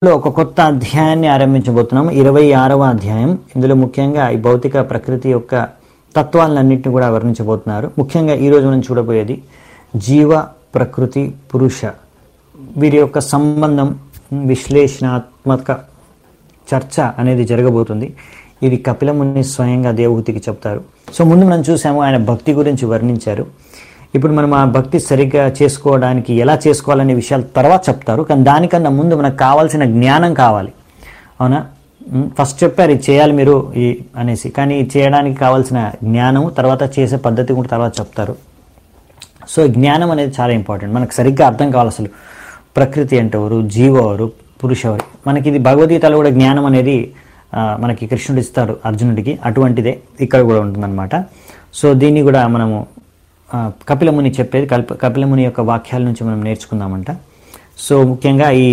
లో ఒక కొత్త అధ్యాయాన్ని ఆరంభించబోతున్నాం ఇరవై ఆరవ అధ్యాయం ఇందులో ముఖ్యంగా ఈ భౌతిక ప్రకృతి యొక్క తత్వాలన్నింటినీ కూడా వర్ణించబోతున్నారు ముఖ్యంగా ఈ రోజు మనం చూడబోయేది జీవ ప్రకృతి పురుష వీరి యొక్క సంబంధం విశ్లేషణాత్మక చర్చ అనేది జరగబోతుంది ఇది కపిల ముని స్వయంగా దేవహూతికి చెప్తారు సో ముందు మనం చూసాము ఆయన భక్తి గురించి వర్ణించారు ఇప్పుడు మనం ఆ భక్తి సరిగ్గా చేసుకోవడానికి ఎలా చేసుకోవాలనే విషయాలు తర్వాత చెప్తారు కానీ దానికన్నా ముందు మనకు కావాల్సిన జ్ఞానం కావాలి అవునా ఉమ్, ఫస్ట్ చెప్పారు ఇది చేయాలి మీరు ఈ అనేసి కానీ ఇది చేయడానికి కావాల్సిన జ్ఞానం తర్వాత చేసే పద్ధతి కూడా తర్వాత చెప్తారు సో జ్ఞానం అనేది చాలా ఇంపార్టెంట్ మనకు సరిగ్గా అర్థం కావాలి అసలు ప్రకృతి అంటే ఎవరు జీవ ఎవరు పురుష ఎవరు మనకి ఇది భగవద్గీతలో కూడా జ్ఞానం అనేది ఆ, మనకి కృష్ణుడు ఇస్తారు అర్జునుడికి అటువంటిదే ఇక్కడ కూడా ఉంటుందన్నమాట సో దీన్ని కూడా మనము ఆ, కపిలముని చెప్పేది కల్ప కపిలముని యొక్క వాక్యాల నుంచి మనం నేర్చుకుందామంట సో ముఖ్యంగా ఈ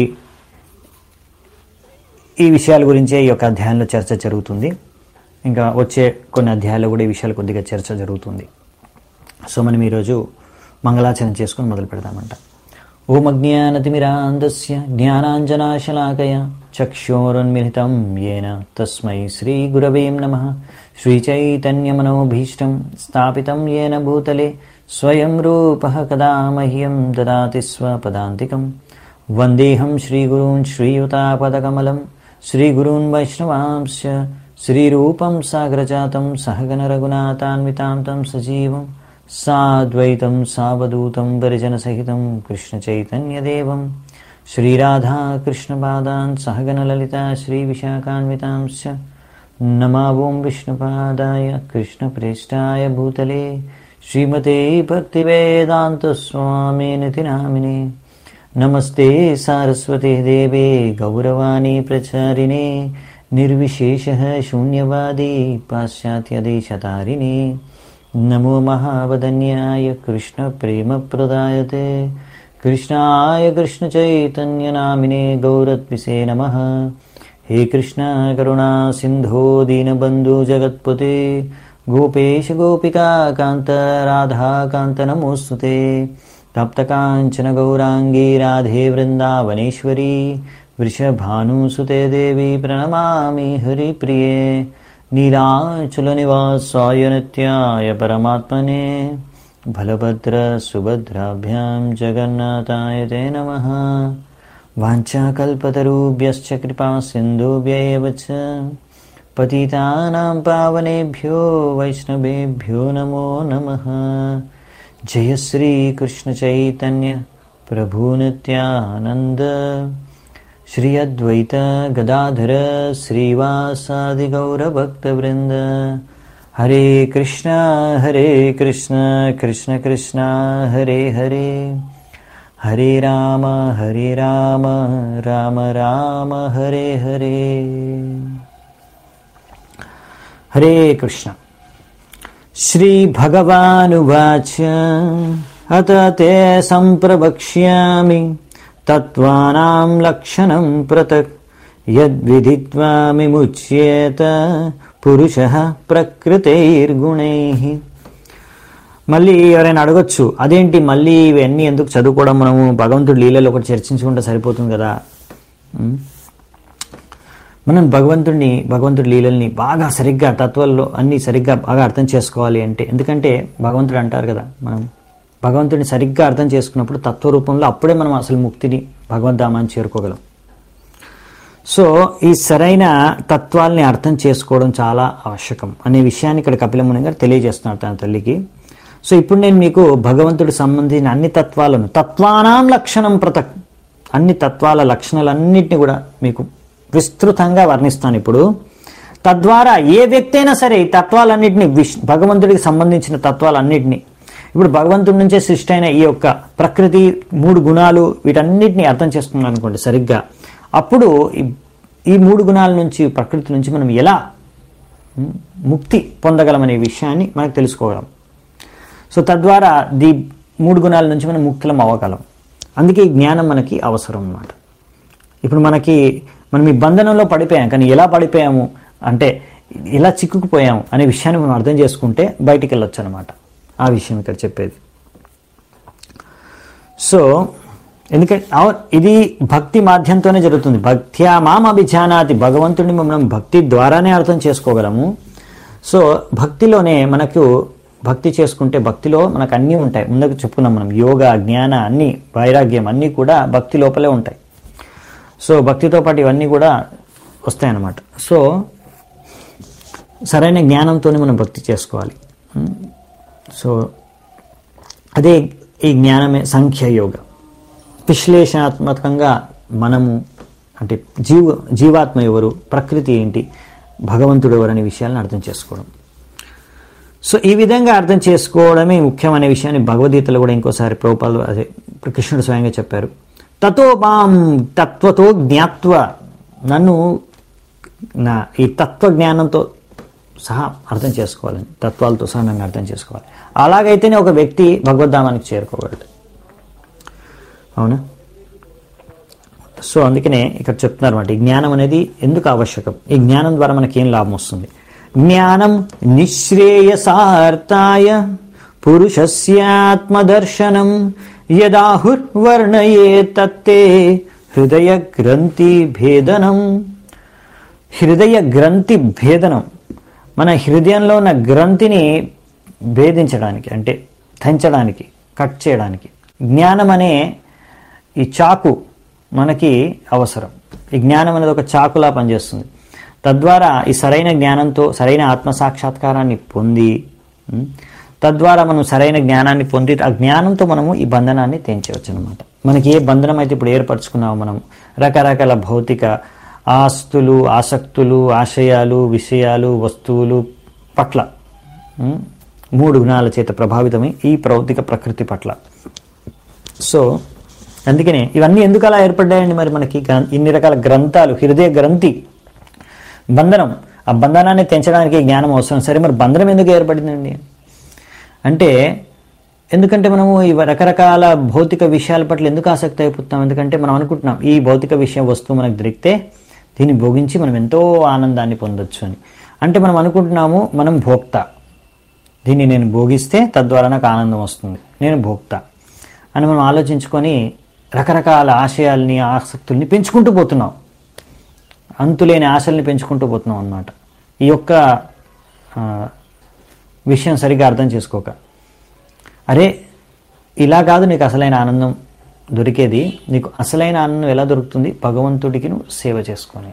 ఈ విషయాల గురించే ఈ యొక్క అధ్యాయంలో చర్చ జరుగుతుంది ఇంకా వచ్చే కొన్ని అధ్యాయాల్లో కూడా ఈ విషయాలు కొద్దిగా చర్చ జరుగుతుంది సో మనం ఈరోజు మంగళాచరణ చేసుకొని మొదలు పెడదామంట ఓం అజ్ఞానతిమిరాంధస్య జ్ఞానాంజనాశలాకయ చక్షోరున్మిలితం ఏన తస్మై శ్రీ గురవే నమ శ్రీచైతన్యమనోభీష్టం స్థాపితం ఏన భూతలే స్వయం రూప కదా మహ్యం దదాతి స్వపదాంతికం వందేహం శ్రీగురూన్ శ్రీయుతాపదకమలం శ్రీగురూన్ వైష్ణవాంశ శ్రీరూపం సాగ్రజాతం సహగణ రఘునాథాన్వితాం తం సజీవం సాద్వైతం సావధూతం పరిజనసహితం కృష్ణచైతన్యదేవం శ్రీరాధాకృష్ణపాదాన్ సహగణలలితా శ్రీవిశాఖాన్వితాంశ్చ నమావోం విష్ణుపాదాయ కృష్ణప్రేష్టాయ భూతలే శ్రీమతే భక్తివేదాంతస్వామినితి నామినే నమస్తే సారస్వతే దేవే గౌరవాణి ప్రచారిణే నిర్విశేష శూన్యవాది పాశ్చాత్యదేశతారిణే నమో మహావదన్యాయ కృష్ణ ప్రేమ ప్రదాయతే కృష్ణాయ కృష్ణ చైతన్య నామినే గౌరత్విసే నమ హే కృష్ణ కరుణా సింధో దీనబంధు జగత్పతే గోపేశ గోపికా కాంత రాధాకాంత నమోస్తుతే తప్తకాంచన గౌరాంగీ రాధే వృందావనేశ్వరీ వృషభానుసుతే దేవి ప్రణమామి హరిప్రియే నీలాచలనివాసాయ నిత్యాయ పరమాత్మనే బలభద్ర సుభద్రాభ్యాం జగన్నాథాయ తే నమ వాంఛాకల్పతరుభ్యశ్చ కృపా సింధుభ్య ఏవ చ పతితానాం పావనేభ్యో వైష్ణవేభ్యో నమో నమః జయ శ్రీ కృష్ణ చైతన్య ప్రభు నిత్యానంద శ్రీ అద్వైత గదాధర శ్రీవాసాది గౌరభక్తవృంద హరే కృష్ణ హరే కృష్ణ కృష్ణ కృష్ణ హరే హరే హరే రామ హరే రామ రామ రామ హరే హరే హరే కృష్ణ श्रीभगवानुवाच अत ते सम्प्रवक्ष्यामि तत्त्वानां लक्षणं पृथक् यद्विदित्वामिमुच्येत పురుషः ప్రకృతైర్గుణైః మళ్ళీ ఎవరైనా అడగొచ్చు అదేంటి మళ్ళీ ఇవన్నీ ఎందుకు చదువుకోవడం మనము భగవంతుడి లీలలో ఒకటి చర్చించుకుంటే సరిపోతుంది కదా ఉం? మనం భగవంతుడిని భగవంతుడి లీలల్ని బాగా సరిగ్గా తత్వాల్లో అన్ని సరిగ్గా బాగా అర్థం చేసుకోవాలి అంటే ఎందుకంటే భగవంతుడు అంటారు కదా మనం భగవంతుడిని సరిగ్గా అర్థం చేసుకున్నప్పుడు తత్వ రూపంలో అప్పుడే మనం అసలు ముక్తిని భగవద్ధామాన్ని చేరుకోగలం సో ఈ సరైన తత్వాల్ని అర్థం చేసుకోవడం చాలా ఆవశ్యకం అనే విషయాన్ని ఇక్కడ కపిలముని గారు తెలియజేస్తున్నారు తన తల్లికి సో ఇప్పుడు నేను మీకు భగవంతుడికి సంబంధించిన అన్ని తత్వాలను తత్వానాం లక్షణం పృథక్ అన్ని తత్వాల లక్షణాలన్నింటినీ కూడా మీకు విస్తృతంగా వర్ణిస్తాను ఇప్పుడు తద్వారా ఏ వ్యక్తి అయినా సరే ఈ తత్వాలన్నింటినీ విష్ భగవంతుడికి సంబంధించిన తత్వాలన్నింటినీ ఇప్పుడు భగవంతుడి నుంచే సృష్టి అయిన ఈ యొక్క ప్రకృతి మూడు గుణాలు వీటన్నిటిని అర్థం చేసుకున్నాం అనుకోండి సరిగ్గా అప్పుడు ఈ- ఈ మూడు గుణాల నుంచి ప్రకృతి నుంచి మనం ఎలా ఉమ్, ముక్తి పొందగలమనే విషయాన్ని మనకు తెలుసుకోగలం సో తద్వారా ది మూడు గుణాల నుంచి మనం ముక్తులం అవ్వగలం అందుకే ఈ జ్ఞానం మనకి అవసరం అన్నమాట ఇప్పుడు మనకి మనం ఈ బంధనంలో పడిపోయాం కానీ ఎలా పడిపోయాము అంటే ఎలా చిక్కుకుపోయాము అనే విషయాన్ని మనం అర్థం చేసుకుంటే బయటికి వెళ్ళొచ్చు అనమాట ఆ విషయం ఇక్కడ చెప్పేది సో ఎందుకంటే అవ- ఇది భక్తి మాధ్యంతోనే జరుగుతుంది భక్త్యా మాం అభిజానాతి భగవంతుడిని మనం భక్తి ద్వారానే అర్థం చేసుకోగలము సో భక్తిలోనే మనకు భక్తి చేసుకుంటే భక్తిలో మనకు అన్నీ ఉంటాయి ముందుకు చెప్పుకున్నాం మనం యోగ జ్ఞాన అన్ని వైరాగ్యం అన్నీ కూడా భక్తి లోపలే ఉంటాయి సో భక్తితో పాటు ఇవన్నీ కూడా వస్తాయన్నమాట సో సరైన జ్ఞానంతోనే మనం భక్తి చేసుకోవాలి ఉమ్. సో అదే ఈ జ్ఞానమే సంఖ్యయోగ విశ్లేషణాత్మకంగా మనము అంటే జీవ జీవాత్మ ఎవరు ప్రకృతి ఏంటి భగవంతుడు ఎవరు అనే విషయాలను అర్థం చేసుకోవడం సో ఈ విధంగా అర్థం చేసుకోవడమే ముఖ్యమనే విషయాన్ని భగవద్గీతలో కూడా ఇంకోసారి ప్రభుపాలు అదే కృష్ణుడు స్వయంగా చెప్పారు తతో మాం తత్వతో జ్ఞాత్వ నన్ను నా ఈ తత్వ జ్ఞానంతో సహా అర్థం చేసుకోవాలని తత్వాలతో సహా నన్ను అర్థం చేసుకోవాలి అలాగైతేనే ఒక వ్యక్తి భగవద్ధామానికి చేరుకోగలడు అవునా సో అందుకనే ఇక్కడ చెప్తున్నారు అనమాట ఈ జ్ఞానం అనేది ఎందుకు ఆవశ్యకం ఈ జ్ఞానం ద్వారా మనకి ఏం లాభం వస్తుంది జ్ఞానం నిశ్రేయసార్థాయ పురుషస్యాత్మదర్శనం యదాహుర్వర్ణయే తత్తే హృదయ గ్రంథి భేదనం హృదయ గ్రంథి భేదనం మన హృదయంలో ఉన్న గ్రంథిని భేదించడానికి అంటే తెంచడానికి కట్ చేయడానికి జ్ఞానం అనే ఈ చాకు మనకి అవసరం ఈ జ్ఞానం అనేది ఒక చాకులా పనిచేస్తుంది తద్వారా ఈ సరైన జ్ఞానంతో సరైన ఆత్మ సాక్షాత్కారాన్ని పొంది ఉం, తద్వారా మనం సరైన జ్ఞానాన్ని పొంది ఆ జ్ఞానంతో మనము ఈ బంధనాన్ని తెంచవచ్చు అనమాట మనకి ఏ బంధనం అయితే ఇప్పుడు ఏర్పరచుకున్నామో మనం రకరకాల భౌతిక ఆస్తులు ఆసక్తులు ఆశయాలు విషయాలు వస్తువులు పట్ల ఉం, మూడు గుణాల చేత ప్రభావితమై ఈ భౌతిక ప్రకృతి పట్ల సో అందుకనే ఇవన్నీ ఎందుకు అలా ఏర్పడ్డాయండి మరి మనకి గ్రం- ఇన్ని రకాల గ్రంథాలు హృదయ గ్రంథి బంధనం ఆ బంధనాన్ని తెంచడానికి జ్ఞానం అవసరం సరే మరి బంధనం ఎందుకు ఏర్పడిందండి అంటే ఎందుకంటే మనము ఈ రకరకాల భౌతిక విషయాల పట్ల ఎందుకు ఆసక్తి అయిపోతున్నాం ఎందుకంటే మనం అనుకుంటున్నాం ఈ భౌతిక విషయం వస్తువు మనకు దొరికితే దీన్ని భోగించి మనం ఎంతో ఆనందాన్ని పొందొచ్చు అని అంటే మనం అనుకుంటున్నాము మనం భోక్త దీన్ని నేను భోగిస్తే తద్వారా నాకు ఆనందం వస్తుంది నేను భోక్త అని మనం ఆలోచించుకొని రకరకాల ఆశయాల్ని ఆసక్తుల్ని పెంచుకుంటూ పోతున్నాం అంతులేని ఆశల్ని పెంచుకుంటూ పోతున్నాం అన్నమాట ఈ యొక్క ఆ, విషయం సరిగా అర్థం చేసుకోక అరే ఇలా కాదు నీకు అసలైన ఆనందం దొరికేది నీకు అసలైన ఆనందం ఎలా దొరుకుతుంది భగవంతుడికి నువ్వు సేవ చేసుకొని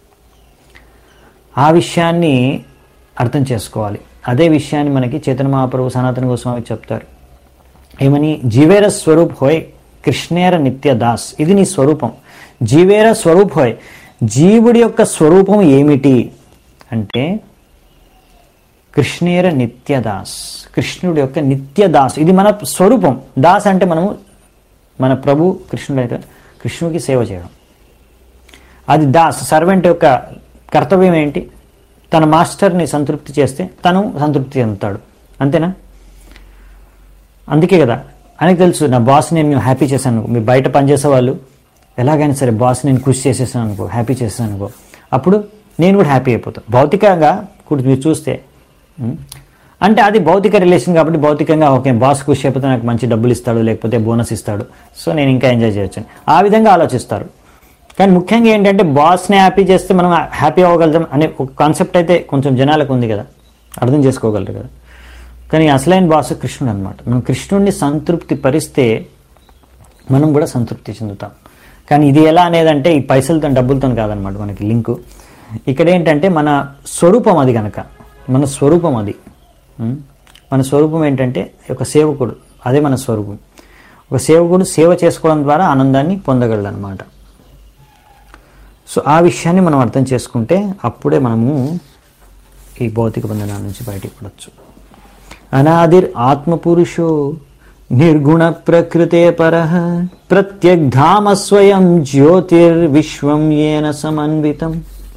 ఆ విషయాన్ని అర్థం చేసుకోవాలి అదే విషయాన్ని మనకి చైతన్య మహాప్రభు సనాతన గోస్వామి చెప్తారు ఏమని జీవేర స్వరూప్ హోయ్ కృష్ణేర నిత్య దాస్ ఇది నీ స్వరూపం జీవేర స్వరూప్ హోయ్ జీవుడి యొక్క స్వరూపం ఏమిటి అంటే కృష్ణేర నిత్య దాస్ కృష్ణుడి యొక్క నిత్య దాస్ ఇది మన స్వరూపం దాస్ అంటే మనము మన ప్రభు కృష్ణుడు అయితే కృష్ణుడికి సేవ చేయడం అది దాస్ సర్వెంట్ యొక్క కర్తవ్యం ఏంటి తన మాస్టర్ని సంతృప్తి చేస్తే తను సంతృప్తి చెందుతాడు అంతేనా అందుకే కదా ఆయనకు తెలుసు నా బాస్ నేను హ్యాపీ చేశాను అనుకో. మీ బయట పనిచేసే వాళ్ళు ఎలాగైనా సరే బాస్ నేను కృషి చేసేసాను అనుకో హ్యాపీ చేసేసాను అనుకో అప్పుడు నేను కూడా హ్యాపీ అయిపోతాను భౌతికంగా ఇప్పుడు మీరు చూస్తే ఉం, అంటే అది భౌతిక రిలేషన్ కాబట్టి భౌతికంగా ఓకే బాస్ కృషి అయిపోతే నాకు మంచి డబ్బులు ఇస్తాడు లేకపోతే బోనస్ ఇస్తాడు సో నేను ఇంకా ఎంజాయ్ చేయొచ్చు ఆ విధంగా ఆలోచిస్తారు కానీ ముఖ్యంగా ఏంటంటే బాస్ని హ్యాపీ చేస్తే మనం హ్యాపీ అవ్వగలుగుతాం అనే ఒక కాన్సెప్ట్ అయితే కొంచెం జనాలకు ఉంది కదా అర్థం చేసుకోగలరు కదా కానీ అసలైన బాస్ కృష్ణుడు అనమాట మనం కృష్ణుడిని సంతృప్తి పరిస్తే మనం కూడా సంతృప్తి చెందుతాం కానీ ఇది ఎలా అనేదంటే ఈ పైసలతో డబ్బులతో కాదనమాట మనకి లింకు ఇక్కడ ఏంటంటే మన స్వరూపం అది కనుక మన స్వరూపం అది ఉం? మన స్వరూపం ఏంటంటే ఒక సేవకుడు అదే మన స్వరూపం ఒక సేవకుడు సేవ చేసుకోవడం ద్వారా ఆనందాన్ని పొందగలడు అనమాట సో ఆ విషయాన్ని మనం అర్థం చేసుకుంటే అప్పుడే మనము ఈ భౌతిక బంధనాల నుంచి బయటికి పడవచ్చు అనాదిర్ ఆత్మపురుషో నిర్గుణ ప్రకృతే పర ప్రత్యగ్ధామ స్వయం జ్యోతిర్విశ్వం ఏన సమన్వితం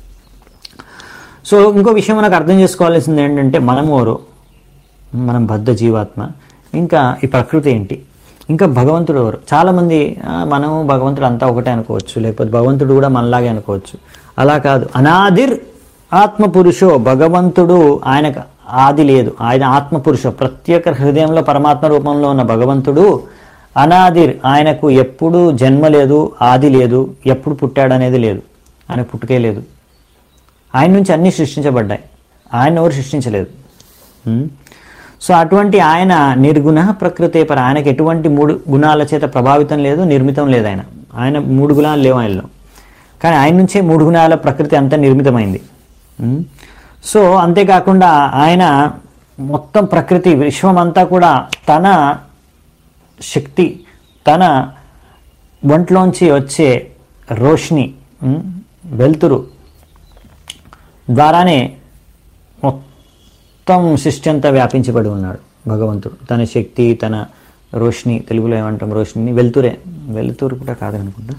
సో ఇంకో విషయం మనకు అర్థం చేసుకోవాల్సింది ఏంటంటే మనం ఎవరు మనం బద్ధ జీవాత్మ ఇంకా ఈ ప్రకృతి ఏంటి ఇంకా భగవంతుడు ఎవరు చాలామంది "ఆ, మనము భగవంతుడు అంతా ఒకటే అనుకోవచ్చు లేకపోతే భగవంతుడు కూడా మనలాగే అనుకోవచ్చు అలా కాదు అనాదిర్ ఆత్మపురుషో భగవంతుడు ఆయనకు ఆది లేదు ఆయన ఆత్మపురుషో ప్రత్యేక హృదయంలో పరమాత్మ రూపంలో ఉన్న భగవంతుడు అనాదిర్ ఆయనకు ఎప్పుడు జన్మ లేదు ఆది లేదు ఎప్పుడు పుట్టాడు అనేది లేదు ఆయన పుట్టుకే లేదు ఆయన నుంచి అన్నీ సృష్టించబడ్డాయి ఆయన ఎవరు సృష్టించలేదు ఉమ్. సో అటువంటి ఆయన నిర్గుణ ప్రకృతి పర ఆయనకి ఎటువంటి మూడు గుణాల చేత ప్రభావితం లేదు నిర్మితం లేదు ఆయన ఆయన మూడు గుణాలు లేవు ఆయనలో కానీ ఆయన నుంచే మూడు గుణాల ప్రకృతి అంతా నిర్మితమైంది ఉమ్. సో అంతేకాకుండా ఆయన మొత్తం ప్రకృతి విశ్వం అంతా కూడా తన శక్తి తన ఒంట్లోంచి వచ్చే రోష్ని ఉమ్, వెలుతురు ద్వారానే మొత్తం సృష్టి అంతా వ్యాపించబడి ఉన్నాడు భగవంతుడు తన శక్తి తన రోష్ని తెలుగులో ఏమంటాం రోష్ని వెలుతురే వెలుతురు కూడా కాదనుకుంటా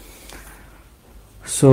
సో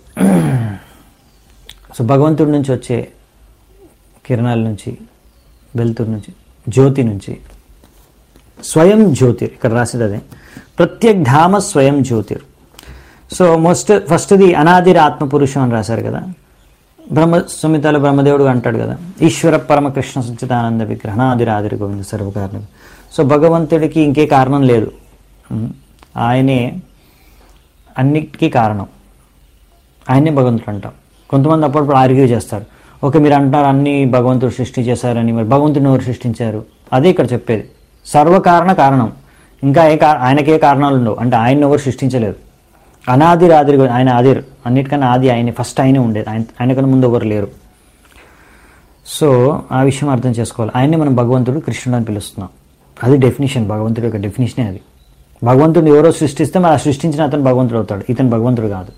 సో భగవంతుడి నుంచి వచ్చే కిరణాల నుంచి వెలుతురు నుంచి జ్యోతి నుంచి స్వయం జ్యోతిర్ ఇక్కడ రాసేది అదే ప్రత్యక్ ధామ స్వయం జ్యోతిర్ సో మోస్ట్ ఫస్ట్ది అనాదిర ఆత్మ పురుషం అని రాశారు కదా బ్రహ్మ సుమితాలు బ్రహ్మదేవుడు అంటాడు కదా ఈశ్వర పరమకృష్ణ సచ్చిదానంద విగ్రహ అనాదిర ఆదిర గోవింద సర్వకారణం సో భగవంతుడికి ఇంకే కారణం లేదు ఉమ్. ఆయనే అన్నిటికీ కారణం ఆయనే భగవంతుడు అంటాం కొంతమంది అప్పుడప్పుడు ఆర్గ్యూ చేస్తారు ఓకే మీరు అంటారు అన్ని భగవంతుడు సృష్టి చేశారని మరి భగవంతుడిని ఎవరు సృష్టించారు అదే ఇక్కడ చెప్పేది సర్వకారణ కారణం ఇంకా ఏ కా ఆయనకే కారణాలు ఉండవు అంటే ఆయన ఎవరు సృష్టించలేదు అనాదిర్ ఆదిర్ ఆయన ఆదిర్ అన్నిటికన్నా ఆది ఆయన ఫస్ట్ ఆయనే ఉండేది ఆయన ఆయనకన్నా ముందు ఎవరు లేరు సో ఆ విషయం అర్థం చేసుకోవాలి ఆయన్ని మనం భగవంతుడు కృష్ణుడు అని పిలుస్తున్నాం అది డెఫినేషన్ భగవంతుడి యొక్క డెఫినేషనే అది భగవంతుడు ఎవరో సృష్టిస్తే మరి ఆ సృష్టించిన అతను భగవంతుడు అవుతాడు ఇతను భగవంతుడు కాదు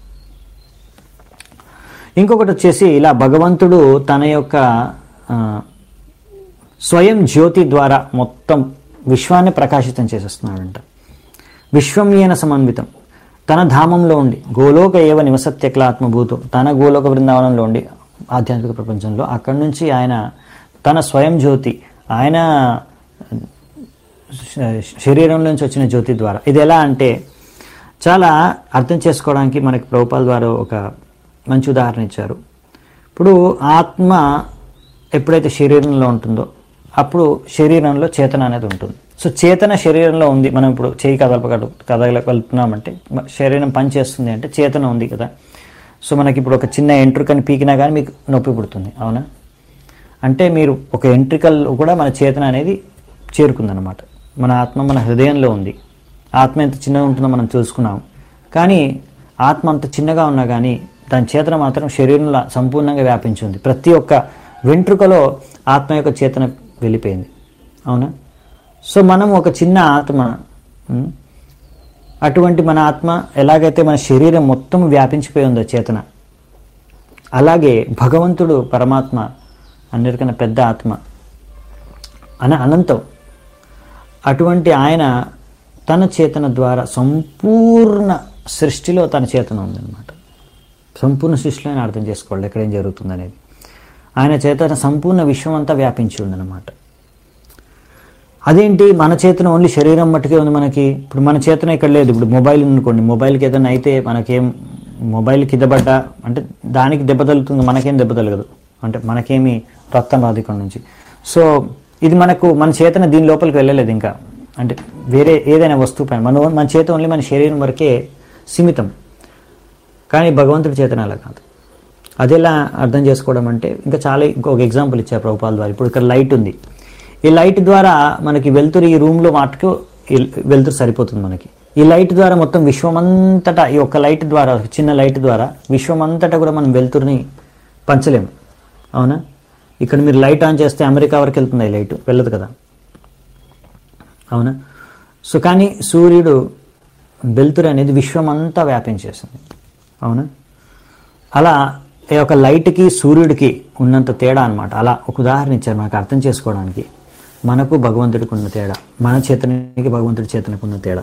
ఇంకొకటి వచ్చేసి ఇలా భగవంతుడు తన యొక్క ఆ, స్వయం జ్యోతి ద్వారా మొత్తం విశ్వాన్ని ప్రకాశితం చేసేస్తున్నాడంట విశ్వమీయన సమన్వితం తన ధామంలో ఉండి గోలోక ఏవ నివసత్యక్లాత్మభూతం తన గోలోక బృందావనంలో ఉండి ఆధ్యాత్మిక ప్రపంచంలో అక్కడి నుంచి ఆయన తన స్వయం జ్యోతి ఆయన శ- శరీరంలోంచి వచ్చిన జ్యోతి ద్వారా ఇది ఎలా అంటే చాలా అర్థం చేసుకోవడానికి మనకి ప్రభుపాల ద్వారా ఒక మంచి ఉదాహరణ ఇచ్చారు ఇప్పుడు ఆత్మ ఎప్పుడైతే శరీరంలో ఉంటుందో అప్పుడు శరీరంలో చేతన అనేది ఉంటుంది సో చేతన శరీరంలో ఉంది మనం ఇప్పుడు చేయి కదలప కదలగలుగుతున్నామంటే మ- శరీరం పనిచేస్తుంది అంటే చేతన ఉంది కదా సో మనకి ఇప్పుడు ఒక చిన్న ఎంట్రుకని పీకినా కానీ మీకు నొప్పి పుడుతుంది అవునా అంటే మీరు ఒక ఎంట్రికల్ కూడా మన చేతన అనేది చేరుకుందన్నమాట మన ఆత్మ మన హృదయంలో ఉంది ఆత్మ ఎంత చిన్నగా ఉంటుందో మనం చూసుకున్నాం కానీ ఆత్మ అంత చిన్నగా ఉన్నా కానీ దాని చేతన మాత్రం శరీరంలో సంపూర్ణంగా వ్యాపించి ఉంది ప్రతి ఒక్క వెంట్రుకలో ఆత్మ యొక్క చేతన వెళ్ళిపోయింది అవునా సో మనం ఒక చిన్న ఆత్మ ఉం? అటువంటి మన ఆత్మ ఎలాగైతే మన శరీరం మొత్తం వ్యాపించిపోయి ఉందో చేతన అలాగే భగవంతుడు పరమాత్మ అన్నిటికన్నా పెద్ద ఆత్మ అన అనంతం అటువంటి ఆయన తన చేతన ద్వారా సంపూర్ణ సృష్టిలో తన చేతన ఉందన్నమాట సంపూర్ణ సృష్టిలో ఆయన అర్థం చేసుకోవాలి ఎక్కడ ఏం జరుగుతుంది అనేది ఆయన చేతన సంపూర్ణ విశ్వం అంతా వ్యాపించి ఉందన్నమాట అదేంటి మన చేతన ఓన్లీ శరీరం మట్టుకే ఉంది మనకి ఇప్పుడు మన చేతన ఇక్కడ లేదు ఇప్పుడు మొబైల్ అనుకోండి మొబైల్కి ఏదైనా అయితే మనకేం మొబైల్ కింద పడ్డా అంటే దానికి దెబ్బ తగులుతుంది మనకేం దెబ్బ తగలదు అంటే మనకేమి రక్తం రాదు ఇక్కడ నుంచి సో ఇది మనకు మన చేతన దీని లోపలికి వెళ్ళలేదు ఇంకా అంటే వేరే ఏదైనా వస్తువు పైన మన మన చేత ఓన్లీ మన శరీరం వరకే సీమితం కానీ భగవంతుడి చేతన అలా కాదు అది ఎలా అర్థం చేసుకోవడం అంటే ఇంకా చాలా ఇంకొక ఎగ్జాంపుల్ ఇచ్చారు ప్రభుపాల ద్వారా ఇప్పుడు ఇక్కడ లైట్ ఉంది ఈ లైట్ ద్వారా మనకి వెలుతురు ఈ రూమ్లో మటుకు ఈ వెలుతురు సరిపోతుంది మనకి ఈ లైట్ ద్వారా మొత్తం విశ్వమంతటా ఈ ఒక్క లైట్ ద్వారా ఒక చిన్న లైట్ ద్వారా విశ్వమంతటా కూడా మనం వెలుతురుని పంచలేము అవునా ఇక్కడ మీరు లైట్ ఆన్ చేస్తే అమెరికా వరకు వెళ్తుంది ఈ లైట్ వెళ్ళదు కదా అవునా సో కానీ సూర్యుడు వెలుతురు అనేది విశ్వమంతా వ్యాపించేసింది అవునా అలా ఈ యొక్క లైట్కి సూర్యుడికి ఉన్నంత తేడా అన్నమాట అలా ఒక ఉదాహరణ ఇచ్చారు మనకు అర్థం చేసుకోవడానికి మనకు భగవంతుడికి ఉన్న తేడా మన చేతనకి భగవంతుడి చేతనకు ఉన్న తేడా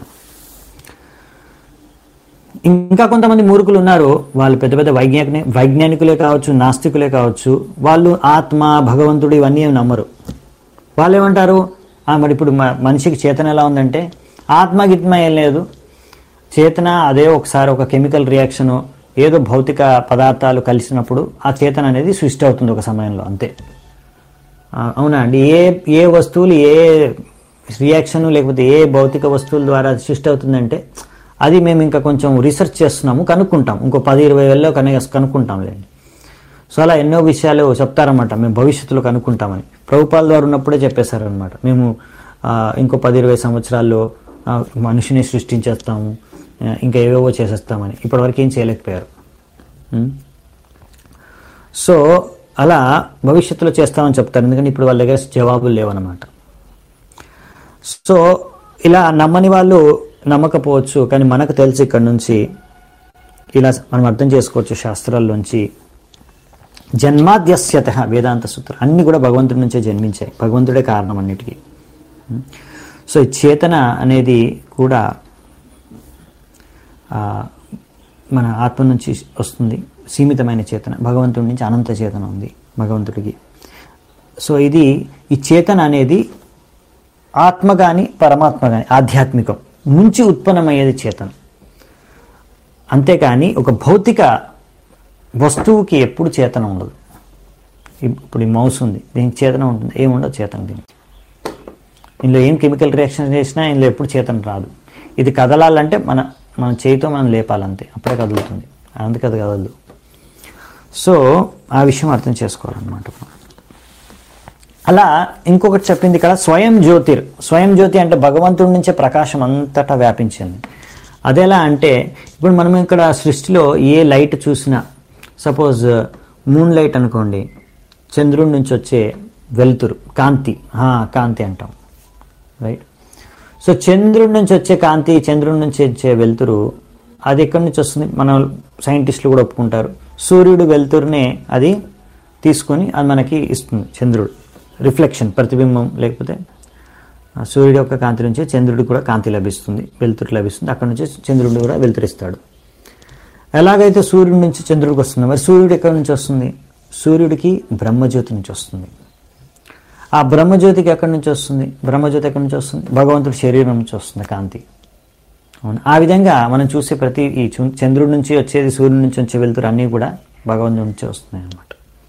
ఇంకా కొంతమంది మూర్ఖులు ఉన్నారు వాళ్ళు పెద్ద పెద్ద వైజ్ఞాని వైజ్ఞానికులే కావచ్చు నాస్తికులే కావచ్చు వాళ్ళు ఆత్మ భగవంతుడు ఇవన్నీ ఏమి నమ్మరు వాళ్ళు ఏమంటారు "ఆ, మరి ఇప్పుడు మ- మనిషికి చేతన ఎలా ఉందంటే ఆత్మ గిత్మ ఏం లేదు చేతన అదే ఒకసారి ఒక కెమికల్ రియాక్షన్ ఏదో భౌతిక పదార్థాలు కలిసినప్పుడు ఆ చేతన అనేది సృష్టి అవుతుంది ఒక సమయంలో అంతే ఆ, అవునా అండి ఏ ఏ వస్తువులు ఏ రియాక్షన్ లేకపోతే ఏ భౌతిక వస్తువుల ద్వారా సృష్టి అవుతుందంటే అది మేము ఇంకా కొంచెం రీసెర్చ్ చేస్తున్నాము కనుక్కుంటాం ఇంకో పది ఇరవై వేలలో కను కనుక్కుంటాం లేండి సో అలా ఎన్నో విషయాలు చెప్తారన్నమాట మేము భవిష్యత్తులో కనుక్కుంటామని ప్రభుపాల ద్వారా ఉన్నప్పుడే చెప్పేశారనమాట మేము ఆ, ఇంకో పది ఇరవై సంవత్సరాల్లో ఆ, మనిషిని సృష్టించేస్తాము ఆ, ఇంకా ఏవేవో చేసేస్తామని ఇప్పటివరకు ఏం చేయలేకపోయారు ఉం? సో అలా భవిష్యత్తులో చేస్తామని చెప్తారు ఎందుకంటే ఇప్పుడు వాళ్ళ దగ్గర జవాబులు లేవన్నమాట సో ఇలా నమ్మని వాళ్ళు నమ్మకపోవచ్చు కానీ మనకు తెలుసు ఇక్కడ నుంచి ఇలా మనం అర్థం చేసుకోవచ్చు శాస్త్రాల్లోంచి జన్మాద్యస్యత వేదాంత సూత్రం అన్ని కూడా భగవంతుడి నుంచే జన్మించాయి భగవంతుడే కారణం అన్నిటికీ సో ఈ చేతన అనేది కూడా ఆ, మన ఆత్మ నుంచి వస్తుంది సీమితమైన చేతన భగవంతుడి నుంచి అనంత చేతన ఉంది భగవంతుడికి సో ఇది ఈ చేతన అనేది ఆత్మ కానీ పరమాత్మ కానీ ఆధ్యాత్మికం నుంచి ఉత్పన్నమయ్యేది చేతన అంతేకాని ఒక భౌతిక వస్తువుకి ఎప్పుడు చేతన ఉండదు ఇప్పుడు ఈ మౌస్ ఉంది దీనికి చేతన ఉంటుంది ఏముండదు చేతన దీనికి ఇందులో ఏం కెమికల్ రియాక్షన్ చేసినా ఇందులో ఎప్పుడు చేతన రాదు ఇది కదలాలంటే మన మన చేతితో మనం లేపాలంతే అప్పుడే కదులుతుంది అందుకే అది కదలదు సో ఆ విషయం అర్థం చేసుకోవాలన్నమాట మనం. అలా ఇంకొకటి చెప్పింది ఇక్కడ స్వయం జ్యోతిర్ స్వయం జ్యోతి అంటే భగవంతుడి నుంచే ప్రకాశం అంతటా వ్యాపించింది అదెలా అంటే ఇప్పుడు మనం ఇక్కడ సృష్టిలో ఏ లైట్ చూసినా సపోజ్ మూన్ లైట్ అనుకోండి చంద్రుడి నుంచి వచ్చే వెలుతురు కాంతి ఆ, కాంతి అంటాం రైట్ సో చంద్రుడి నుంచి వచ్చే కాంతి చంద్రుడి నుంచి వచ్చే వెలుతురు అది ఎక్కడి నుంచి వస్తుంది మన సైంటిస్టులు కూడా ఒప్పుకుంటారు సూర్యుడు వెలుతురునే అది తీసుకొని అది మనకి ఇస్తుంది చంద్రుడు రిఫ్లెక్షన్ ప్రతిబింబం లేకపోతే ఆ సూర్యుడి యొక్క కాంతి నుంచి చంద్రుడికి కూడా కాంతి లభిస్తుంది వెలుతురు లభిస్తుంది అక్కడ నుంచి చంద్రుడు కూడా వెలుతురిస్తాడు ఎలాగైతే సూర్యుడి నుంచి చంద్రుడికి వస్తుంది మరి సూర్యుడు ఎక్కడి నుంచి వస్తుంది సూర్యుడికి బ్రహ్మజ్యోతి నుంచి వస్తుంది ఆ బ్రహ్మజ్యోతికి ఎక్కడి నుంచి వస్తుంది బ్రహ్మజ్యోతి ఎక్కడి నుంచి వస్తుంది భగవంతుడి శరీరం నుంచి వస్తుంది కాంతి అవును ఆ విధంగా మనం చూసే ప్రతి ఈ చు- చంద్రుడి నుంచి వచ్చేది సూర్యుడి నుంచి వచ్చే వెళ్తురు అన్నీ కూడా భగవంతుడి నుంచి వస్తున్నాయి అన్నమాట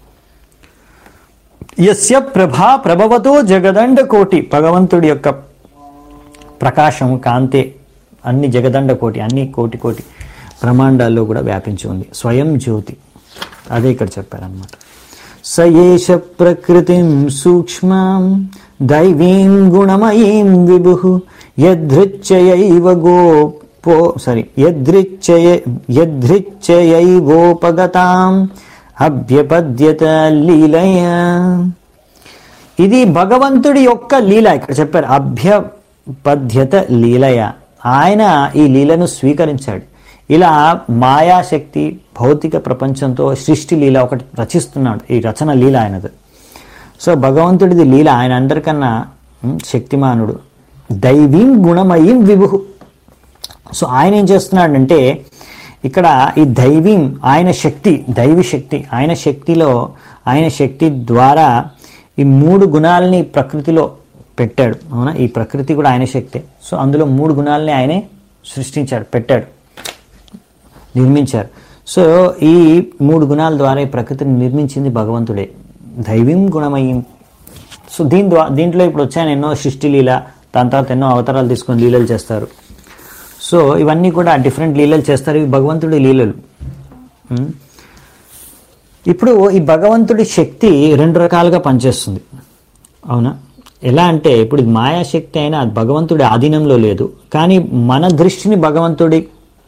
యస్య ప్రభా ప్రభవతో జగదండ కోటి భగవంతుడి యొక్క ప్రకాశం కాంతే అన్ని జగదండ కోటి అన్ని కోటి కోటి బ్రహ్మాండాల్లో కూడా వ్యాపించి ఉంది స్వయం జ్యోతి అదే ఇక్కడ చెప్పారనమాట సయేష ప్రకృతిం సూక్ష్మాం దైవీం గుణమయీం విభు యదృచ్చయైవ గోపో సారీ యదృచ్చయ యదృచ్చయైవోపగతాం అభ్యపద్యత లీలయ ఇది భగవంతుడి యొక్క లీల ఇక్కడ చెప్పారు అభ్యపద్యత లీలయ ఆయన ఈ లీలను స్వీకరించాడు ఇలా మాయాశక్తి భౌతిక ప్రపంచంతో సృష్టి లీల ఒకటి రచిస్తున్నాడు ఈ రచన లీల ఆయనది సో భగవంతుడిది లీల ఆయన అందరికన్నా ఉమ్, శక్తిమానుడు దైవీం గుణమయీం విభు సో ఆయన ఏం చేస్తున్నాడంటే ఇక్కడ ఈ దైవీం ఆయన శక్తి దైవి శక్తి ఆయన శక్తిలో ఆయన శక్తి ద్వారా ఈ మూడు గుణాలని ప్రకృతిలో పెట్టాడు అవునా ఈ ప్రకృతి కూడా ఆయన శక్తే సో అందులో మూడు గుణాలని ఆయనే సృష్టించాడు పెట్టాడు నిర్మించారు సో ఈ మూడు గుణాల ద్వారా ఈ ప్రకృతిని నిర్మించింది భగవంతుడే దైవీం గుణమయం సో దీని ద్వారా దీంట్లో ఇప్పుడు వచ్చాయని ఎన్నో సృష్టి లీల దాని తర్వాత ఎన్నో అవతారాలు తీసుకొని లీలలు చేస్తారు సో ఇవన్నీ కూడా డిఫరెంట్ లీలలు చేస్తారు ఇవి భగవంతుడి లీలలు ఉం? ఇప్పుడు ఈ భగవంతుడి శక్తి రెండు రకాలుగా పనిచేస్తుంది అవునా ఎలా అంటే ఇప్పుడు ఇది మాయాశక్తి అయినా అది భగవంతుడి ఆధీనంలో లేదు కానీ మన దృష్టిని భగవంతుడి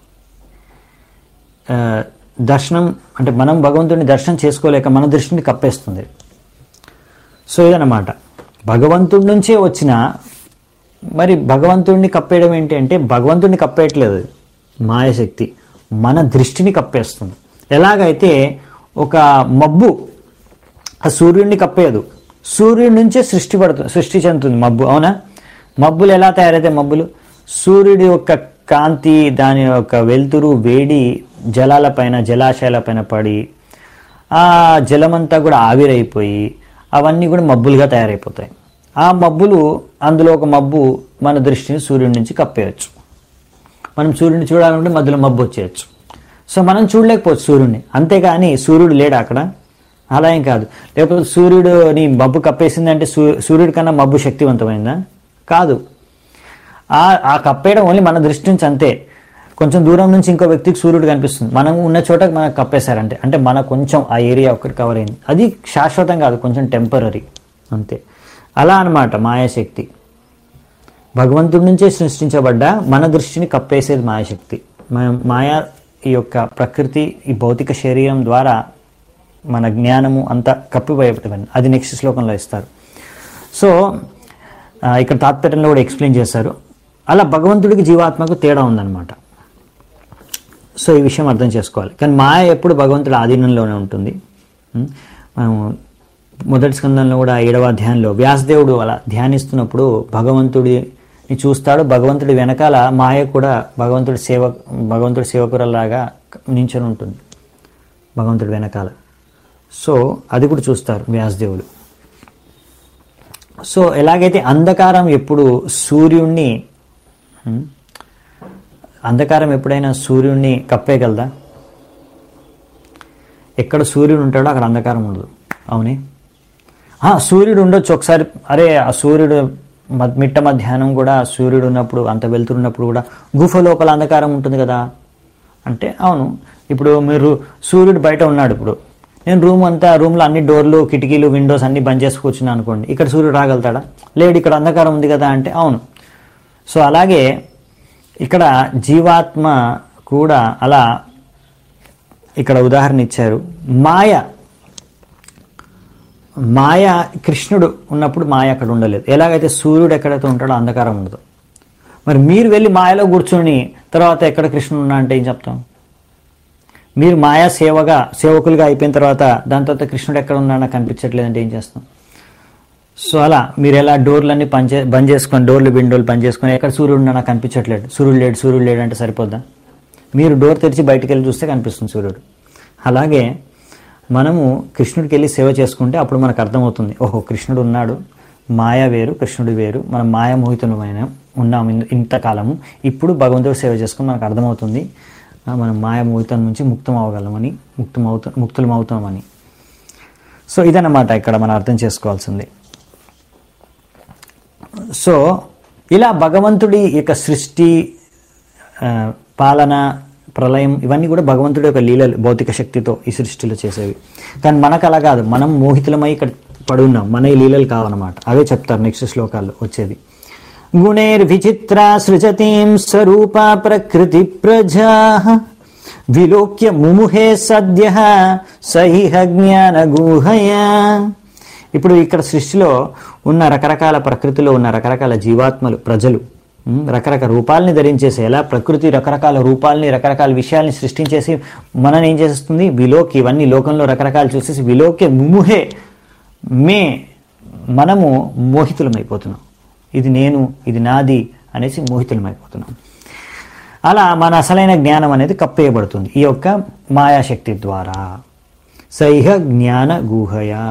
ఆ, దర్శనం అంటే మనం భగవంతుడిని దర్శనం చేసుకోలేక మన దృష్టిని కప్పేస్తుంది సో ఇదన్నమాట భగవంతుడి నుంచే వచ్చిన మరి భగవంతుడిని కప్పేయడం ఏంటి అంటే భగవంతుడిని కప్పేయట్లేదు అది మాయాశక్తి మన దృష్టిని కప్పేస్తుంది ఎలాగైతే ఒక మబ్బు ఆ సూర్యుడిని కప్పేయదు సూర్యుడి నుంచే సృష్టి పడుతుంది సృష్టి చెందుతుంది మబ్బు అవునా మబ్బులు ఎలా తయారైతే మబ్బులు సూర్యుడి యొక్క కాంతి దాని యొక్క వెలుతురు వేడి జలాలపైన జలాశయాలపైన పడి ఆ జలమంతా కూడా ఆవిరైపోయి అవన్నీ కూడా మబ్బులుగా తయారైపోతాయి ఆ మబ్బులు అందులో ఒక మబ్బు మన దృష్టిని సూర్యుడి నుంచి కప్పేయచ్చు మనం సూర్యుడిని చూడాలంటే మధ్యలో మబ్బు వచ్చేయచ్చు సో మనం చూడలేకపోవచ్చు సూర్యుడిని అంతేగాని సూర్యుడు లేడు అక్కడ అలా ఏం కాదు లేకపోతే సూర్యుడు నీ మబ్బు కప్పేసిందంటే సూ సూర్యుడి కన్నా మబ్బు శక్తివంతమైందా కాదు ఆ ఆ కప్పేయడం ఓన్లీ మన దృష్టి నుంచి అంతే కొంచెం దూరం నుంచి ఇంకో వ్యక్తికి సూర్యుడు కనిపిస్తుంది మనం ఉన్న చోట మనకు కప్పేశారంటే అంటే మన కొంచెం ఆ ఏరియా ఒక్కటి కవర్ అయింది అది శాశ్వతం కాదు కొంచెం టెంపరీ అంతే అలా అన్నమాట మాయాశక్తి భగవంతుడి నుంచే సృష్టించబడ్డ మన దృష్టిని కప్పేసేది మాయాశక్తి మన మాయా ఈ యొక్క ప్రకృతి ఈ భౌతిక శరీరం ద్వారా మన జ్ఞానము అంతా కప్పిపోయేది అది నెక్స్ట్ శ్లోకంలో ఇస్తారు సో ఆ, ఇక్కడ తాత్పర్యంలో కూడా ఎక్స్ప్లెయిన్ చేశారు అలా భగవంతుడికి జీవాత్మకు తేడా ఉందన్నమాట సో ఈ విషయం అర్థం చేసుకోవాలి కానీ మాయ ఎప్పుడు భగవంతుడి ఆధీనంలోనే ఉంటుంది ఉం? మనం మొదటి స్కందంలో కూడా ఏడవ అధ్యాయంలో వ్యాసదేవుడు అలా ధ్యానిస్తున్నప్పుడు భగవంతుడిని చూస్తాడు భగవంతుడి వెనకాల మాయ కూడా భగవంతుడి సేవ భగవంతుడి సేవకురలాగా నించొని ఉంటుంది భగవంతుడి వెనకాల సో అది కూడా చూస్తారు వ్యాసదేవుడు సో ఎలాగైతే అంధకారం ఎప్పుడు సూర్యుణ్ణి ఉం? అంధకారం ఎప్పుడైనా సూర్యుడిని కప్పేయగలదా ఎక్కడ సూర్యుడు ఉంటాడో అక్కడ అంధకారం ఉండదు అవునే ఆ, సూర్యుడు ఉండొచ్చు ఒకసారి అరే ఆ సూర్యుడు మ- మిట్ట మధ్యాహ్నం కూడా సూర్యుడు ఉన్నప్పుడు అంత వెళ్తున్నప్పుడు కూడా గుఫ లోపల అంధకారం ఉంటుంది కదా అంటే అవును ఇప్పుడు మీరు సూర్యుడు బయట ఉన్నాడు ఇప్పుడు నేను రూమ్ అంతా రూమ్లో అన్ని డోర్లు కిటికీలు విండోస్ అన్ని బంద్ చేసి కూర్చున్నా అనుకోండి ఇక్కడ సూర్యుడు రాగలుగుతాడా లేడు ఇక్కడ అంధకారం ఉంది కదా అంటే అవును సో అలాగే ఇక్కడ జీవాత్మ కూడా అలా ఇక్కడ ఉదాహరణ ఇచ్చారు మాయ మాయ కృష్ణుడు ఉన్నప్పుడు మాయ అక్కడ ఉండలేదు ఎలాగైతే సూర్యుడు ఎక్కడైతే ఉంటాడో అంధకారం ఉండదు మరి మీరు వెళ్ళి మాయలో కూర్చొని తర్వాత ఎక్కడ కృష్ణుడు ఉన్నా అంటే ఏం చెప్తాం మీరు మాయా సేవగా సేవకులుగా అయిపోయిన తర్వాత దాని తర్వాత కృష్ణుడు ఎక్కడ ఉన్నా నాకు కనిపించట్లేదంటే ఏం చేస్తాం సో అలా మీరు ఎలా డోర్లన్నీ పనిచే బంద్ చేసుకొని డోర్లు విండోలు బంద్ చేసుకొని ఎక్కడ సూర్యుడు ఉన్నా నాకు కనిపించట్లేదు సూర్యుడు లేడు సూర్యుడు లేడు అంటే సరిపోద్దా మీరు డోర్ తెరిచి బయటికి వెళ్ళి చూస్తే కనిపిస్తుంది సూర్యుడు అలాగే మనము కృష్ణుడికి వెళ్ళి సేవ చేసుకుంటే అప్పుడు మనకు అర్థమవుతుంది ఓహో కృష్ణుడు ఉన్నాడు మాయ వేరు కృష్ణుడు వేరు మనం మాయామోహితులమైన ఉన్నాం ఇన్- ఇంతకాలము ఇప్పుడు భగవంతుడు సేవ చేసుకుని మనకు అర్థమవుతుంది ఆ, మనం మాయామోహితం నుంచి ముక్తం అవ్వగలమని ముక్తం అవుతా ముక్తులం అవుతామని సో ఇదన్నమాట ఇక్కడ మనం అర్థం చేసుకోవాల్సింది సో ఇలా భగవంతుడి యొక్క సృష్టి ఆ, పాలన ప్రళయం ఇవన్నీ కూడా భగవంతుడి యొక్క లీలలు భౌతిక శక్తితో ఈ సృష్టిలో చేసేవి కానీ మనకు అలా కాదు మనం మోహితులమై ఇక్కడ పడి ఉన్నాం మన ఈ లీలలు కావన్నమాట అవే చెప్తారు నెక్స్ట్ శ్లోకాల్లో వచ్చేది గుణైర్విచిత్ర సృజతీం స్వరూప ప్రకృతి ప్రజా విలోక్య ముముహే సద్య సహిహ జ్ఞాన గుహయా ఇప్పుడు ఇక్కడ సృష్టిలో ఉన్న రకరకాల ప్రకృతిలో ఉన్న రకరకాల జీవాత్మలు ప్రజలు ఉమ్, రకరకాల రూపాలని ధరించేసి ఎలా ప్రకృతి రకరకాల రూపాలని రకరకాల విషయాల్ని సృష్టించేసి మనని ఏం చేస్తుంది విలోకి ఇవన్నీ లోకంలో రకరకాలు చూసేసి విలోకే ముముహే మే మనము మోహితులమైపోతున్నాం ఇది నేను ఇది నాది అనేసి మోహితులమైపోతున్నాం అలా మన అసలైన జ్ఞానం అనేది కప్పేయబడుతుంది ఈ యొక్క మాయాశక్తి ద్వారా సైహ జ్ఞాన గుహయా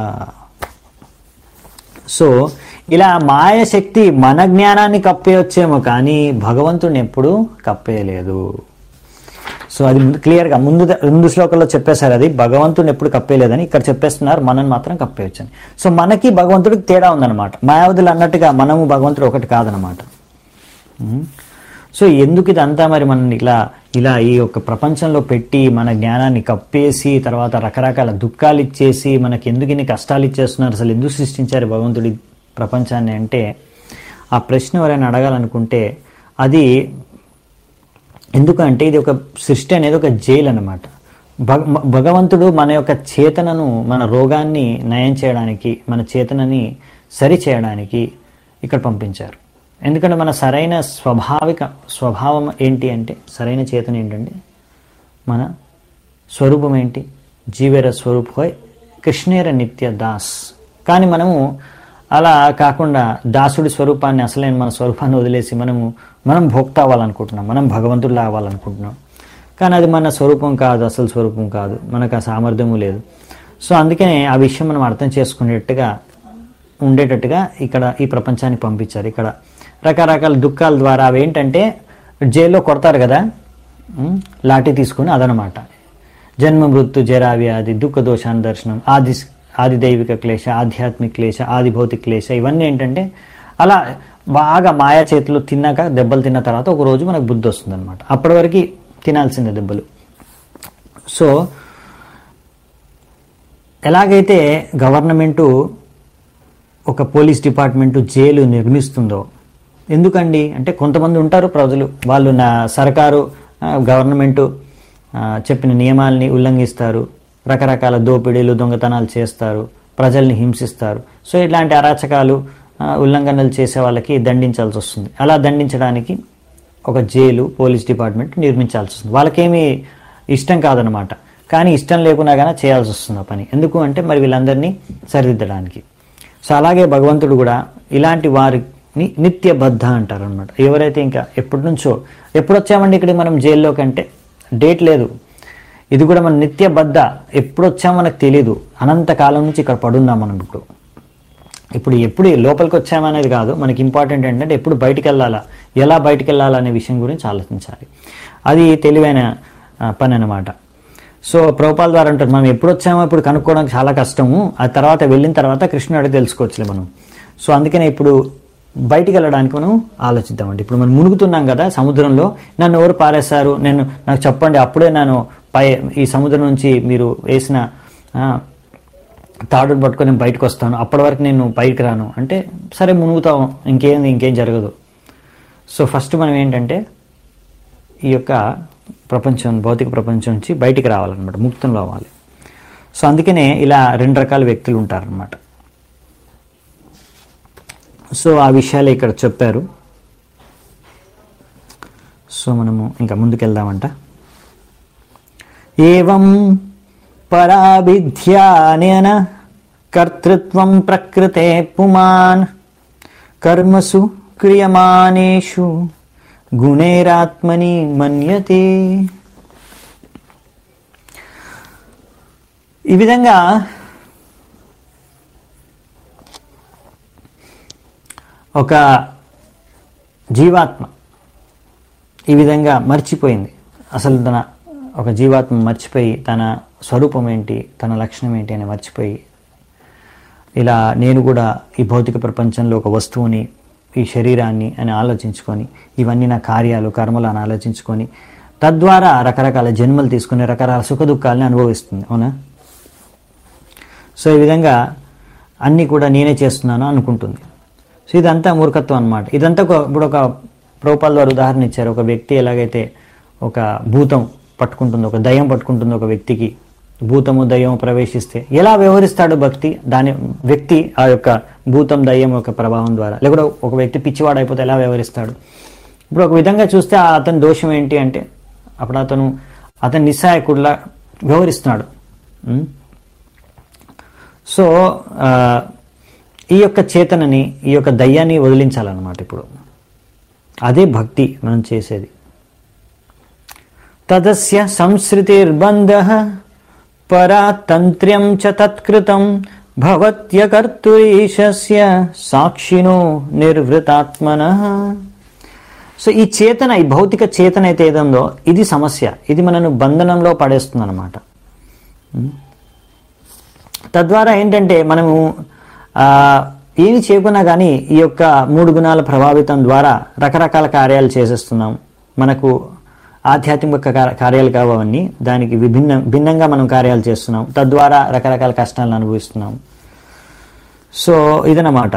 సో ఇలా మాయాశక్తి మన జ్ఞానాన్ని కప్పేయొచ్చేమో కానీ భగవంతుడిని ఎప్పుడూ కప్పేయలేదు సో అది ముందు క్లియర్గా ముందు ముందు శ్లోకంలో చెప్పేశారు అది భగవంతుడిని ఎప్పుడు కప్పేయలేదని ఇక్కడ చెప్పేస్తున్నారు మనని మాత్రం కప్పేయొచ్చని సో మనకి భగవంతుడికి తేడా ఉందన్నమాట మాయావతులు అన్నట్టుగా మనము భగవంతుడు ఒకటి కాదనమాట ఉమ్. సో ఎందుకు ఇదంతా మరి మనం ఇలా ఇలా ఈ యొక్క ప్రపంచంలో పెట్టి మన జ్ఞానాన్ని కప్పేసి తర్వాత రకరకాల దుఃఖాలు ఇచ్చేసి మనకి ఎందుకు ఇన్ని కష్టాలు ఇచ్చేస్తున్నారు అసలు ఎందుకు సృష్టించారు భగవంతుడి ప్రపంచాన్ని అంటే ఆ ప్రశ్న ఎవరైనా అడగాలనుకుంటే అది ఎందుకంటే ఇది ఒక సృష్టి అనేది ఒక జైలు అనమాట భగ మ- భగవంతుడు మన యొక్క చేతనను మన రోగాన్ని నయం చేయడానికి మన చేతనని సరి చేయడానికి ఇక్కడ పంపించారు ఎందుకంటే మన సరైన స్వాభావిక స్వభావం ఏంటి అంటే సరైన చేతన ఏంటంటే మన స్వరూపం ఏంటి జీవేర స్వరూప్ హోయ్ కృష్ణేర నిత్య దాస్ కానీ మనము అలా కాకుండా దాసుడి స్వరూపాన్ని అసలైన మన స్వరూపాన్ని వదిలేసి మనము మనం భోక్త అవ్వాలనుకుంటున్నాం మనం భగవంతుడిలా అవ్వాలనుకుంటున్నాం కానీ అది మన స్వరూపం కాదు అసలు స్వరూపం కాదు మనకు ఆ సామర్థ్యము లేదు సో అందుకనే ఆ విషయం మనం అర్థం చేసుకునేట్టుగా ఉండేటట్టుగా ఇక్కడ ఈ ప్రపంచానికి పంపించారు ఇక్కడ రకరకాల దుఃఖాల ద్వారా అవి ఏంటంటే జైల్లో కొడతారు కదా ఉమ్, లాఠీ తీసుకుని అదనమాట జన్మ మృత్యు జరా వ్యాధి దుఃఖ దోషాన్ని దర్శనం ఆది ఆది దైవిక క్లేశ ఆధ్యాత్మిక క్లేశ ఆది భౌతిక క్లేశ ఇవన్నీ ఏంటంటే అలా బాగా మాయా చేతులు తిన్నాక దెబ్బలు తిన్న తర్వాత ఒక రోజు మనకు బుద్ధి వస్తుంది అనమాట అప్పటి వరకు తినాల్సిందే దెబ్బలు సో ఎలాగైతే గవర్నమెంటు ఒక పోలీస్ డిపార్ట్మెంటు జైలు నిర్మిస్తుందో ఎందుకండి అంటే కొంతమంది ఉంటారు ప్రజలు వాళ్ళు నా సర్కారు ఆ, గవర్నమెంటు ఆ, చెప్పిన నియమాల్ని ఉల్లంఘిస్తారు రకరకాల దోపిడీలు దొంగతనాలు చేస్తారు ప్రజల్ని హింసిస్తారు సో ఇట్లాంటి అరాచకాలు ఆ, ఉల్లంఘనలు చేసే వాళ్ళకి దండించాల్సి వస్తుంది అలా దండించడానికి ఒక జైలు పోలీస్ డిపార్ట్మెంట్ నిర్మించాల్సి వస్తుంది వాళ్ళకేమీ ఇష్టం కాదనమాట కానీ ఇష్టం లేకున్నా కానీ చేయాల్సి వస్తుంది ఆ పని ఎందుకు అంటే మరి వీళ్ళందరినీ సరిదిద్దడానికి సో అలాగే భగవంతుడు కూడా ఇలాంటి వారిని నిత్యబద్ధ అంటారు అనమాట ఎవరైతే ఇంకా ఎప్పటి నుంచో ఎప్పుడు వచ్చామండి ఇక్కడ మనం జైల్లో కంటే డేట్ లేదు ఇది కూడా మన నిత్యబద్ధ ఎప్పుడు వచ్చామో మనకు తెలియదు అనంతకాలం నుంచి ఇక్కడ పడున్నాం మనం ఇప్పుడు ఇప్పుడు ఎప్పుడు లోపలికి వచ్చామనేది కాదు మనకి ఇంపార్టెంట్ ఏంటంటే ఎప్పుడు బయటికి వెళ్ళాలా ఎలా బయటికి వెళ్ళాలా అనే విషయం గురించి ఆలోచించాలి అది తెలివైన ఆ, పని అన్నమాట సో ప్రభుపాల్ ద్వారా అంటారు మనం ఎప్పుడు వచ్చామో ఇప్పుడు కనుక్కోవడానికి చాలా కష్టము ఆ తర్వాత వెళ్ళిన తర్వాత కృష్ణుడు అడిగి తెలుసుకోవచ్చులే మనం సో అందుకనే ఇప్పుడు బయటికి వెళ్ళడానికి మనం ఆలోచిద్దామండి ఇప్పుడు మనం మునుగుతున్నాం కదా సముద్రంలో నన్ను ఎవరు పారేశారు నేను నాకు చెప్పండి అప్పుడే నేను పై ఈ సముద్రం నుంచి మీరు వేసిన ఆ, తాడును పట్టుకొని నేను బయటకు వస్తాను అప్పటి వరకు నేను పైకి రాను అంటే సరే మునుగుతాం ఇంకేం ఇంకేం జరగదు సో ఫస్ట్ మనం ఏంటంటే ఈ యొక్క ప్రపంచం భౌతిక ప్రపంచం నుంచి బయటికి రావాలన్నమాట ముక్తంలో అవ్వాలి సో అందుకనే ఇలా రెండు రకాల వ్యక్తులు ఉంటారనమాట సో ఆ విషయాలు ఇక్కడ చెప్పారు సో మనము ఇంకా ముందుకెళ్దామంట ఏవం పరాభిధ్యానేన కర్తృత్వం ప్రకృతే పుమాన్ కర్మసు క్రియమానేషు గుణేరాత్మని మన్యతే ఈ విధంగా ఒక జీవాత్మ ఈ విధంగా మర్చిపోయింది అసలు తన ఒక జీవాత్మ మర్చిపోయి తన స్వరూపం ఏంటి తన లక్షణం ఏంటి అని మర్చిపోయి ఇలా నేను కూడా ఈ భౌతిక ప్రపంచంలో ఒక వస్తువుని ఈ శరీరాన్ని అని ఆలోచించుకొని ఇవన్నీ నా కార్యాలు కర్మలు అని ఆలోచించుకొని తద్వారా రకరకాల జన్మలు తీసుకుని రకరకాల సుఖ దుఃఖాలని అనుభవిస్తుంది అవునా సో ఈ విధంగా అన్నీ కూడా నేనే చేస్తున్నాను అనుకుంటుంది సో ఇదంతా మూర్ఖత్వం అనమాట ఇదంతా ఒక ఇప్పుడు ఒక ప్రభుపాల్ వారు ఉదాహరణ ఇచ్చారు ఒక వ్యక్తి ఎలాగైతే ఒక భూతం పట్టుకుంటుందో ఒక దయ్యం పట్టుకుంటుందో ఒక వ్యక్తికి భూతము దయ్యం ప్రవేశిస్తే ఎలా వ్యవహరిస్తాడు భక్తి దాని వ్యక్తి ఆ యొక్క భూతం దయ్యం యొక్క ప్రభావం ద్వారా లేకపోతే ఒక వ్యక్తి పిచ్చివాడు అయిపోతే ఎలా వ్యవహరిస్తాడు ఇప్పుడు ఒక విధంగా చూస్తే ఆ అతని దోషం ఏంటి అంటే అప్పుడు అతను అతను నిస్సాయకుడిలా వ్యవహరిస్తున్నాడు ఉం? సో ఆ, ఈ యొక్క చేతనని ఈ యొక్క దయ్యాన్ని వదిలించాలన్నమాట ఇప్పుడు అదే భక్తి మనం చేసేది తదస్య సంస్కృతిర్బంధ పరాతంత్ర్యం చ తత్కృతం భవత్యకర్తురీశస్య సాక్షినో నిర్వృతాత్మన సో ఈ చేతన ఈ భౌతిక చేతన అయితే ఏదందో ఇది సమస్య ఇది మనను బంధనంలో పడేస్తుంది అనమాట తద్వారా ఏంటంటే మనము ఆ, ఏమి చేయకున్నా కానీ ఈ యొక్క మూడు గుణాల ప్రభావితం ద్వారా రకరకాల కార్యాలు చేసేస్తున్నాం మనకు ఆధ్యాత్మిక కా- కార్యాలు కావన్నీ దానికి విభిన్న భిన్నంగా మనం కార్యాలు చేస్తున్నాం తద్వారా రకరకాల కష్టాలను అనుభవిస్తున్నాం సో ఇదన్నమాట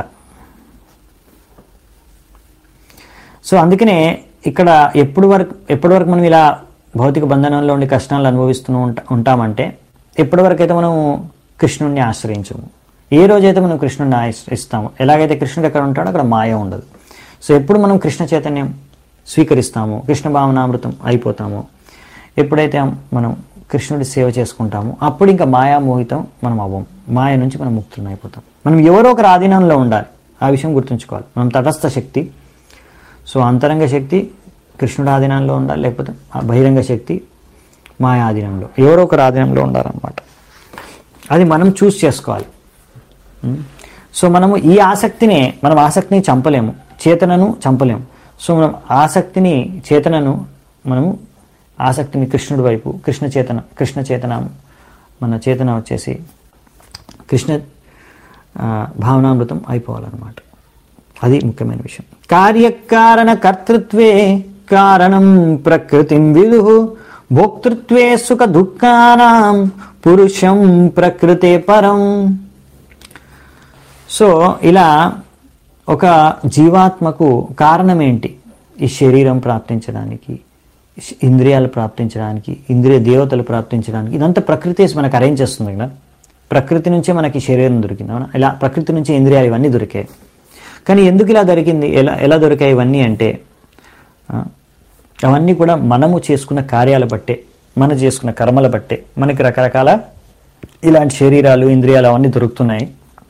సో అందుకనే ఇక్కడ ఎప్పుడు వరకు ఎప్పటి వరకు మనం ఇలా భౌతిక బంధనంలో ఉండి కష్టాలను అనుభవిస్తూ ఉంటా ఉంటామంటే ఎప్పటి వరకు అయితే మనం కృష్ణుడిని ఆశ్రయించము ఏ రోజైతే మనం కృష్ణుడిని ఆశ్రయిస్తామో ఎలాగైతే కృష్ణుడు ఎక్కడ ఉంటాడో అక్కడ మాయ ఉండదు సో ఎప్పుడు మనం కృష్ణ చైతన్యం స్వీకరిస్తామో కృష్ణ భావనామృతం అయిపోతామో ఎప్పుడైతే మనం కృష్ణుడి సేవ చేసుకుంటామో అప్పుడు ఇంకా మాయామోహితం మనం అవ్వం మాయ నుంచి మనం ముక్తులం అయిపోతాం మనం ఎవరో ఒకరి ఆధీనంలో ఉండాలి ఆ విషయం గుర్తుంచుకోవాలి మనం తటస్థ శక్తి సో అంతరంగ శక్తి కృష్ణుడి ఆధీనంలో ఉండాలి లేకపోతే ఆ బహిరంగ శక్తి మాయ ఆధీనంలో ఎవరో ఒకరి ఆధీనంలో ఉండాలన్నమాట అది మనం చూస్ చేసుకోవాలి ఉం? సో మనము ఈ ఆసక్తినే మనం ఆసక్తిని చంపలేము చేతనను చంపలేము సో మనం ఆసక్తిని చేతనను మనము ఆసక్తిని కృష్ణుడి వైపు కృష్ణ చేతన కృష్ణ చేతన మన చేతన వచ్చేసి కృష్ణ ఆ, భావనామృతం అయిపోవాలన్నమాట అది ముఖ్యమైన విషయం కార్యకారణ కర్తృత్వే కారణం ప్రకృతిం విదు భోక్తృత్వే సుఖ దుఃఖానాం పురుషం ప్రకృతే పరం సో ఇలా ఒక జీవాత్మకు కారణం ఏంటి ఈ శరీరం ప్రాప్తించడానికి ఇంద్రియాలు ప్రాప్తించడానికి ఇంద్రియ దేవతలు ప్రాప్తించడానికి ఇదంతా ప్రకృతి మనకు అరేంజ్ చేస్తుంది కదా ప్రకృతి నుంచే మనకి శరీరం దొరికింది అవునా ఇలా ప్రకృతి నుంచి ఇంద్రియాలు ఇవన్నీ దొరికాయి కానీ ఎందుకు ఇలా దొరికింది ఎలా ఎలా దొరికాయి ఇవన్నీ అంటే ఆ, అవన్నీ కూడా మనము చేసుకున్న కార్యాల బట్టే మనం చేసుకున్న కర్మల బట్టే మనకి రకరకాల ఇలాంటి శరీరాలు ఇంద్రియాలు అవన్నీ దొరుకుతున్నాయి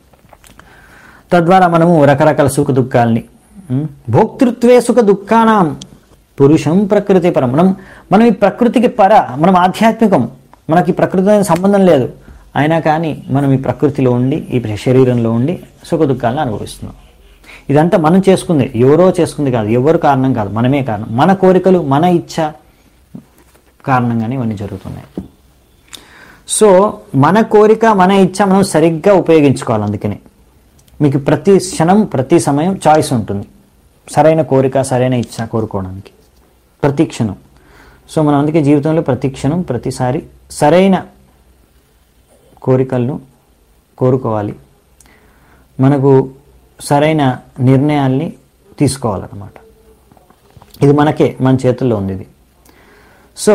తద్వారా మనము రకరకాల సుఖ దుఃఖాలని ఉం? భోక్తృత్వే సుఖ దుఃఖానాం పురుషం ప్రకృతి పరం మనం మనం ఈ ప్రకృతికి పర మనం ఆధ్యాత్మికం మనకి ప్రకృతితో సంబంధం లేదు అయినా కానీ మనం ఈ ప్రకృతిలో ఉండి ఈ శరీరంలో ఉండి సుఖ దుఃఖాలను అనుభవిస్తున్నాం ఇదంతా మనం చేసుకుంది ఎవరో చేసుకుంది కాదు ఎవరు కారణం కాదు మనమే కారణం మన కోరికలు మన ఇచ్ఛ కారణంగానే ఇవన్నీ జరుగుతున్నాయి సో మన కోరిక మన ఇచ్ఛ మనం సరిగ్గా ఉపయోగించుకోవాలి అందుకనే మీకు ప్రతి క్షణం ప్రతి సమయం చాయిస్ ఉంటుంది సరైన కోరిక సరైన ఇచ్ఛ కోరుకోవడానికి ప్రతి క్షణం సో మనం అందుకే జీవితంలో ప్రతి క్షణం ప్రతిసారి సరైన కోరికలను కోరుకోవాలి మనకు సరైన నిర్ణయాల్ని తీసుకోవాలన్నమాట ఇది మనకే మన చేతుల్లో ఉంది ఇది సో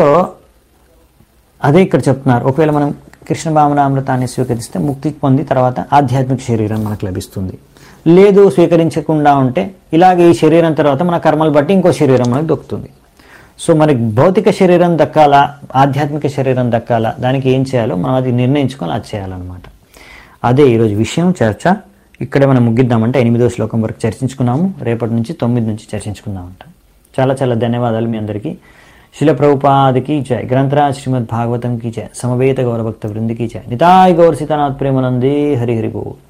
అదే ఇక్కడ చెప్తున్నారు ఒకవేళ మనం కృష్ణ భావనామృతాన్ని స్వీకరిస్తే ముక్తి పొంది తర్వాత ఆధ్యాత్మిక శరీరం మనకు లభిస్తుంది లేదు స్వీకరించకుండా ఉంటే ఇలాగే ఈ శరీరం తర్వాత మన కర్మలు బట్టి ఇంకో శరీరం మనకు దొక్కుతుంది సో మనకి భౌతిక శరీరం దక్కాలా ఆధ్యాత్మిక శరీరం దక్కాలా దానికి ఏం చేయాలో మనం అది నిర్ణయించుకొని అది చేయాలన్నమాట అదే ఈరోజు విషయం చర్చ ఇక్కడే మనం ముగిద్దామంటే ఎనిమిదో శ్లోకం వరకు చర్చించుకున్నాము రేపటి నుంచి తొమ్మిది నుంచి చర్చించుకుందామంట చాలా చాలా ధన్యవాదాలు మీ అందరికీ శిల ప్రభుపాదికి జయ గ్రంథరాజ్ శ్రీమద్ భాగవతం की जय समवेत गौरभक्त वृंद की जय निताय गौर सीतानाथ प्रेमानंदे हरि हरि बोल